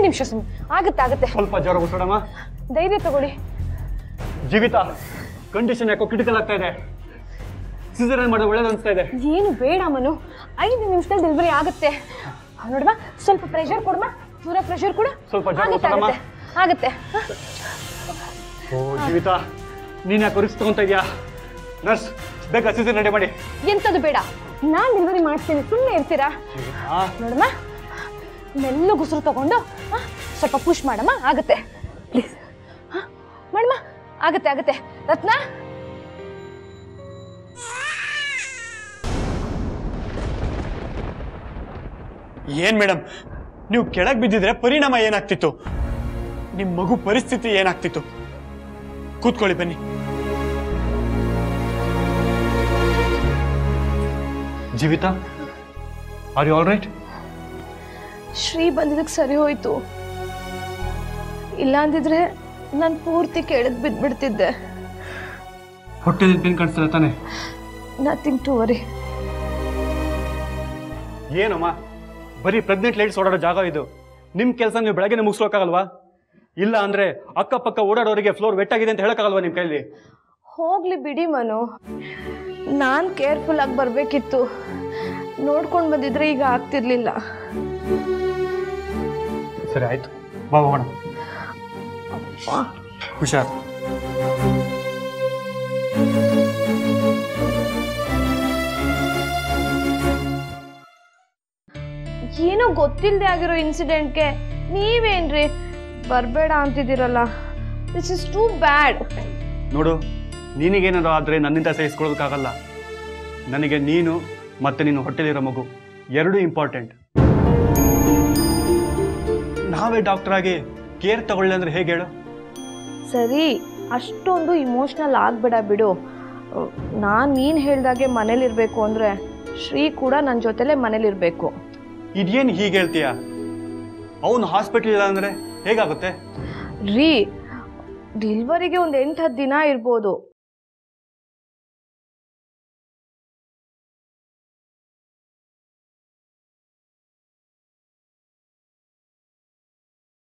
ನಿಮಿಷ ಸುಮ್ಮನೆ ಆಗುತ್ತೆ ಆಗುತ್ತೆ ಸ್ವಲ್ಪ ಜ್ವರ ಉಸಿರಮ್ಮ ಧೈರ್ಯ ತಗೊಳ್ಳಿ ಜೀವಿತ ಕಂಡೀಷನ್ ಯಾಕೋ ಕ್ರಿಟಿಕಲ್ ಆಗ್ತಾ ಇದೆ ಸಿಸರೇನ್ ಮಾಡೋದು ಒಳ್ಳೇದು ಅನಿಸ್ತಾ ಇದೆ ಏನು ಬೇಡ ಮನು ಐದು ನಿಮಿಷದಲ್ಲಿ ಡೆಲಿವರಿ ಆಗುತ್ತೆ ನೋಡಮ್ಮ ಸ್ವಲ್ಪ ಪ್ರೆಷರ್ ಕೊಡಮ್ಮ ದೂರ ಪ್ರೆಷರ್ ಕೊಡು ಸ್ವಲ್ಪ ಜೋರು ಆಗುತ್ತೆ ಒತ್ತಡಮ್ಮ. ಆಗುತ್ತೆ ಆಗುತ್ತೆ ಹ? ಓ ಜೀವಿತ ನೀನ್ ಯಾಕೆ ರಿಸ್ಕ್ ತಗೊಂತ ಇದೆಯಾ ನರ್ಸ್ ಬೇಕಾ ಸಿಸರ್ ರೆಡಿ ಮಾಡಿ ಎಂಥದ್ದು ಬೇಡ ನಾನು ಡೆಲಿವರಿ ಮಾಡ್ತೀನಿ ಸುಮ್ಮನೆ ಇರ್ತೀರಾ ಆ, ನೋಡಮ್ಮ ಮೆಲ್ಲ ಉಸಿರು ತಗೊಂಡು ಹ? ಸ್ವಲ್ಪ ಪುಷ್ ಮಾಡಮ್ಮ ಆಗುತ್ತೆ ಪ್ಲೀಸ್ ಮಾಡಮ್ಮ ಆಗುತ್ತೆ ಆಗುತ್ತೆ ರತ್ನ ಏನ್ ಮೇಡಮ್ ನೀವು ಕೆಳಗೆ ಬಿದ್ದಿದ್ರೆ ಪರಿಣಾಮ ಏನಾಗ್ತಿತ್ತು ನಿಮ್ಮ ಮಗು ಪರಿಸ್ಥಿತಿ ಏನಾಗ್ತಿತ್ತು ಕೂತ್ಕೊಳ್ಳಿ ಬನ್ನಿ Jeevitha are you all right Shri ಬಂದಿದ್ದಕ್ಕೆ ಸರಿ ಹೋಯ್ತು ಇಲ್ಲ ಅಂದಿದ್ರೆ ನಾನು ಪೂರ್ತಿ ಕೆಳಗೆ ಬಿದ್ದ್ಬಿಡ್ತಿದ್ದೆ ಹೊಟ್ಟೆಲಿ ಪೇನ್ ಕಾಣಿಸ್ತದೆ ತಾನೆ ನಥಿಂಗ್ ಟು ವರಿ ಏನಮ್ಮ ಬರೀ ಪ್ರೆಗ್ನೆಂಟ್ ಲೇಡೀಸ್ ಓಡಾಡೋ ಜಾಗ ಇದು ನಿಮ್ಮ ಕೆಲಸ ನೀವು ಬೆಳಗ್ಗೆ ಮುಗಿಸ್ಕೋಕ್ಕಾಗಲ್ವಾ ಇಲ್ಲ ಅಂದ್ರೆ ಅಕ್ಕಪಕ್ಕ ಓಡಾಡೋರಿಗೆ ಫ್ಲೋರ್ ವೆಟ್ಟಾಗಿದೆ ಅಂತ ಹೇಳಕ್ಕಾಗಲ್ವಾ ನಿಮ್ಮ ಕೈಲಿ ಹೋಗ್ಲಿ ಬಿಡಿ ಮನು ನಾನು ಕೇರ್ಫುಲ್ ಆಗಿ ಬರಬೇಕಿತ್ತು ನೋಡ್ಕೊಂಡು ಬಂದಿದ್ರೆ ಈಗ ಆಗ್ತಿರ್ಲಿಲ್ಲ ಸರಿ ಆಯ್ತು ಬಾ ಹೋಗೋಣ ಹುಷಾರ್ ಏನೋ ಗೊತ್ತಿಲ್ಲದೆ ಆಗಿರೋ ಇನ್ಸಿಡೆಂಟ್ಗೆ ನೀವೇನ್ರಿ ಬರಬೇಡ ಅಂತಿದ್ದೀರಲ್ಲ ದಿಸ್ ಇಸ್ ಟೂ ಬ್ಯಾಡ್ ನೋಡು ನಿನಗೇನಾದ್ರು ಆದರೆ ನನ್ನಿಂದ ಸಹಿಸ್ಕೊಳ್ಳೋದಕ್ಕಾಗಲ್ಲ ನನಗೆ ನೀನು ಮತ್ತೆ ನೀನು ಹೊಟ್ಟೆಲಿರೋ ಮಗು ಎರಡೂ ಇಂಪಾರ್ಟೆಂಟ್ ನಾವೇ ಡಾಕ್ಟರ್ ಆಗಿ ಕೇರ್ ತಗೊಳ್ಳಿ ಅಂದ್ರೆ ಹೇಗೆ ಹೇಳು ಸರಿ ಅಷ್ಟೊಂದು ಇಮೋಷ್ನಲ್ ಆಗ್ಬೇಡ ಬಿಡು ನಾನು ನೀನು ಹೇಳ್ದಾಗೆ ಮನೇಲಿರಬೇಕು ಅಂದರೆ ಶ್ರೀ ಕೂಡ ನನ್ನ ಜೊತೆಲೇ ಮನೇಲಿರಬೇಕು ಇದೇನು ಹೀಗೆ ಹೇಳ್ತೀಯ ಅವನು ಹಾಸ್ಪಿಟಲ್ ಇಲ್ಲ ಅಂದ್ರೆ ಹೇಗಾಗುತ್ತೆ ರೀ ಡೆಲಿವರಿಗೆ ಒಂದು ಎಂಟು ಹತ್ತು ದಿನ ಇರ್ಬೋದು